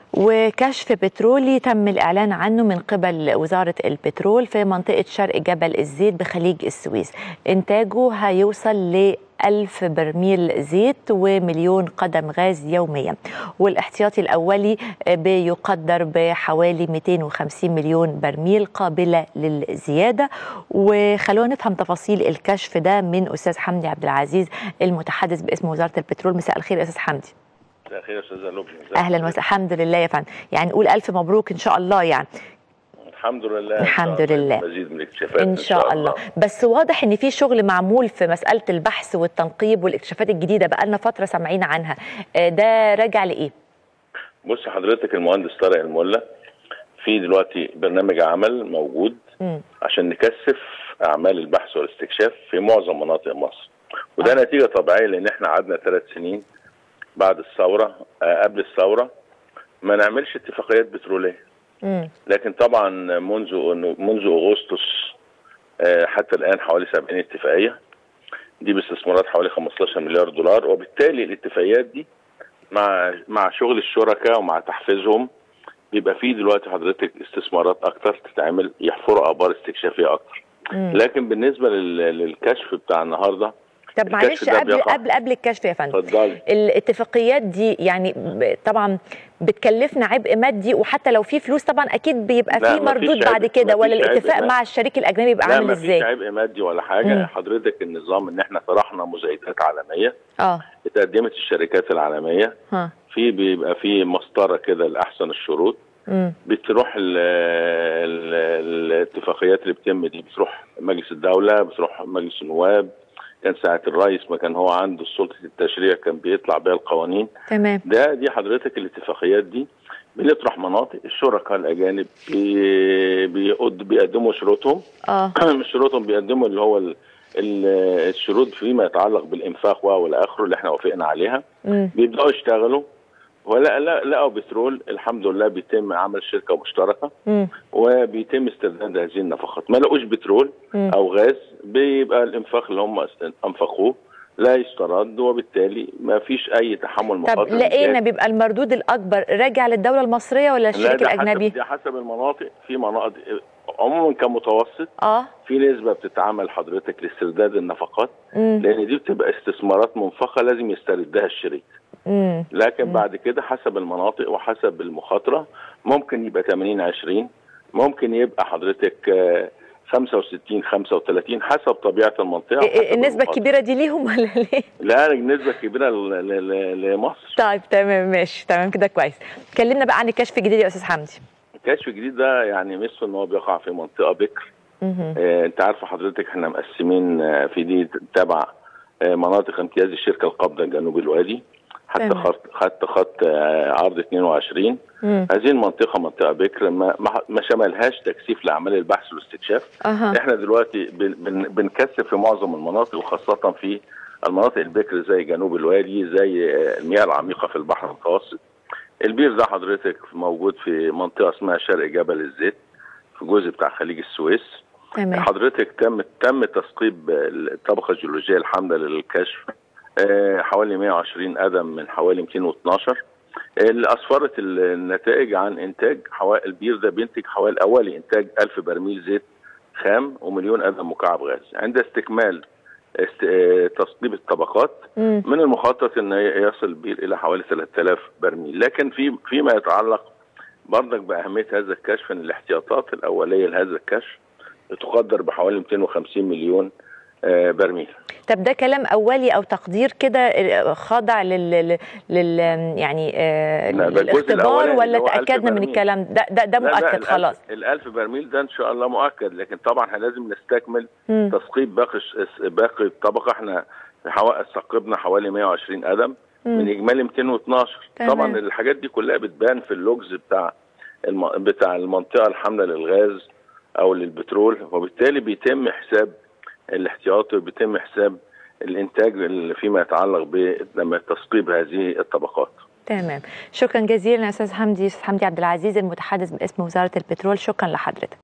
وكشف بترولي تم الإعلان عنه من قبل وزارة البترول في منطقة شرق جبل الزيت بخليج السويس إنتاجه هيوصل ل ألف برميل زيت ومليون قدم غاز يوميا والاحتياطي الأولي بيقدر بحوالي 250 مليون برميل قابلة للزيادة وخلونا نفهم تفاصيل الكشف ده من أستاذ حمدي عبد العزيز المتحدث باسم وزارة البترول مساء الخير أستاذ حمدي مساء الخير يا استاذه لبنى اهلا وسهلا الحمد لله يا فندم يعني نقول الف مبروك ان شاء الله يعني الحمد لله الحمد إن شاء الله لله. مزيد من الاكتشافات ان شاء الله بس واضح ان في شغل معمول في مساله البحث والتنقيب والاكتشافات الجديده بقى لنا فتره سامعين عنها آه، ده راجع لايه بص حضرتك المهندس طارق الملا في دلوقتي برنامج عمل موجود مم. عشان نكثف اعمال البحث والاستكشاف في معظم مناطق مصر وده نتيجه طبيعيه لان احنا قعدنا ثلاث سنين بعد الثوره آه، قبل الثوره ما نعملش اتفاقيات بتروليه مم. لكن طبعا منذ منذ اغسطس آه، حتى الان حوالي 70 اتفاقيه دي باستثمارات حوالي 15 مليار دولار وبالتالي الاتفاقيات دي مع مع شغل الشركاء ومع تحفيزهم بيبقى فيه دلوقتي حضرتك استثمارات اكتر تتعمل يحفروا ابار استكشافيه اكتر مم. لكن بالنسبه لل- للكشف بتاع النهارده طب الكشف معلش ده قبل بيقع. قبل قبل الكشف يا فندم اتفضلي الاتفاقيات دي يعني ب- طبعا بتكلفنا عبء مادي وحتى لو في فلوس طبعا اكيد بيبقى لا، في مفيش مردود عبء- بعد كده ولا مفيش عبء الاتفاق مادي. مع الشريك الاجنبي يبقى لا عامل ما فيش ازاي عبء مادي ولا حاجه مم. حضرتك النظام ان احنا طرحنا مزايدات عالميه اه اتقدمت الشركات العالميه ها في بيبقى في مسطره كده لاحسن الشروط مم. بتروح ال ال الاتفاقيات اللي بتتم دي بتروح مجلس الدوله بتروح مجلس النواب كان ساعه الرئيس ما كان هو عنده سلطه التشريع كان بيطلع بيها القوانين تمام ده دي حضرتك الاتفاقيات دي بنطرح مناطق الشركاء الاجانب بي- بيقد- بيقدموا شروطهم اه مش شروطهم بيقدموا اللي هو ال- ال- الشروط فيما يتعلق بالانفاق والى اخره اللي احنا وافقنا عليها مم. بيبداوا يشتغلوا ولا لا لقوا بترول الحمد لله بيتم عمل شركه مشتركه مم. وبيتم استرداد هذه النفقات ما لقوش بترول مم. او غاز بيبقى الانفاق اللي هم انفقوه لا يسترد وبالتالي ما فيش اي تحمل طب مخاطر لقينا بيبقى المردود الاكبر راجع للدوله المصريه ولا لا الشريك ده الاجنبي حسب, ده حسب المناطق في مناطق عموما كمتوسط اه في نسبه بتتعمل حضرتك لاسترداد النفقات مم. لان دي بتبقى استثمارات منفقه لازم يستردها الشريك مم. لكن مم. بعد كده حسب المناطق وحسب المخاطره ممكن يبقى 80 20 ممكن يبقى حضرتك آه، 65 35 حسب طبيعه المنطقه إيه- وحسب إيه النسبه المخاطرة. الكبيره دي ليهم ولا ليه لا النسبه كبيره ل- ل- ل- لمصر طيب تمام ماشي تمام كده كويس كلمنا بقى عن الكشف الجديد يا استاذ حمدي الكشف الجديد ده يعني ميزته ان هو بيقع في منطقه بكر مهم. آه، انت عارفه حضرتك احنا مقسمين آه، في دي تبع آه، مناطق امتياز الشركه القابضه الجنوبي الوادي حتى تمام. خط خط خط آه، عرض 22 مم. هذه المنطقه منطقه بكر ما ما- ما شملهاش تكثيف لاعمال البحث والاستكشاف اها احنا دلوقتي بن- بن- بنكثف في معظم المناطق وخاصه في المناطق البكر زي جنوب الوادي زي آه، المياه العميقه في البحر المتوسط البير ده حضرتك موجود في منطقه اسمها شرق جبل الزيت في جزء بتاع خليج السويس تمام حضرتك تم تم تثقيب الطبقه الجيولوجيه الحامله للكشف آه، حوالي 120 قدم من حوالي 212 اللي اسفرت النتائج عن انتاج حوالي البير ده بينتج حوالي اولي انتاج 1000 برميل زيت خام ومليون قدم مكعب غاز عند استكمال است... آه، تثقيب الطبقات مم. من المخطط ان يصل البير الى حوالي 3000 برميل لكن في فيما يتعلق برضك باهميه هذا الكشف ان الاحتياطات الاوليه لهذا الكشف تقدر بحوالي 250 مليون آه، برميل طب ده كلام اولي او تقدير كده آه، خاضع لل, لل... لل... يعني آه لا، ده الجزء الاختبار الأولاني ولا اللي هو 1000 تاكدنا من برميل. الكلام ده ده, ده لا، لا، مؤكد الألف- خلاص الألف برميل ده ان شاء الله مؤكد لكن طبعا احنا لازم نستكمل مم. تثقيب باقي الش- باقي الطبقه احنا حوا- ثقبنا حوالي 120 قدم من مم. اجمالي 212 تمام. طبعا الحاجات دي كلها بتبان في اللوجز بتاع الم... بتاع المنطقه الحامله للغاز او للبترول وبالتالي بيتم حساب الاحتياطي وبيتم حساب الانتاج اللي فيما يتعلق بتثقيب هذه الطبقات تمام شكرا جزيلا يا استاذ حمدي استاذ حمدي عبد العزيز المتحدث باسم وزاره البترول شكرا لحضرتك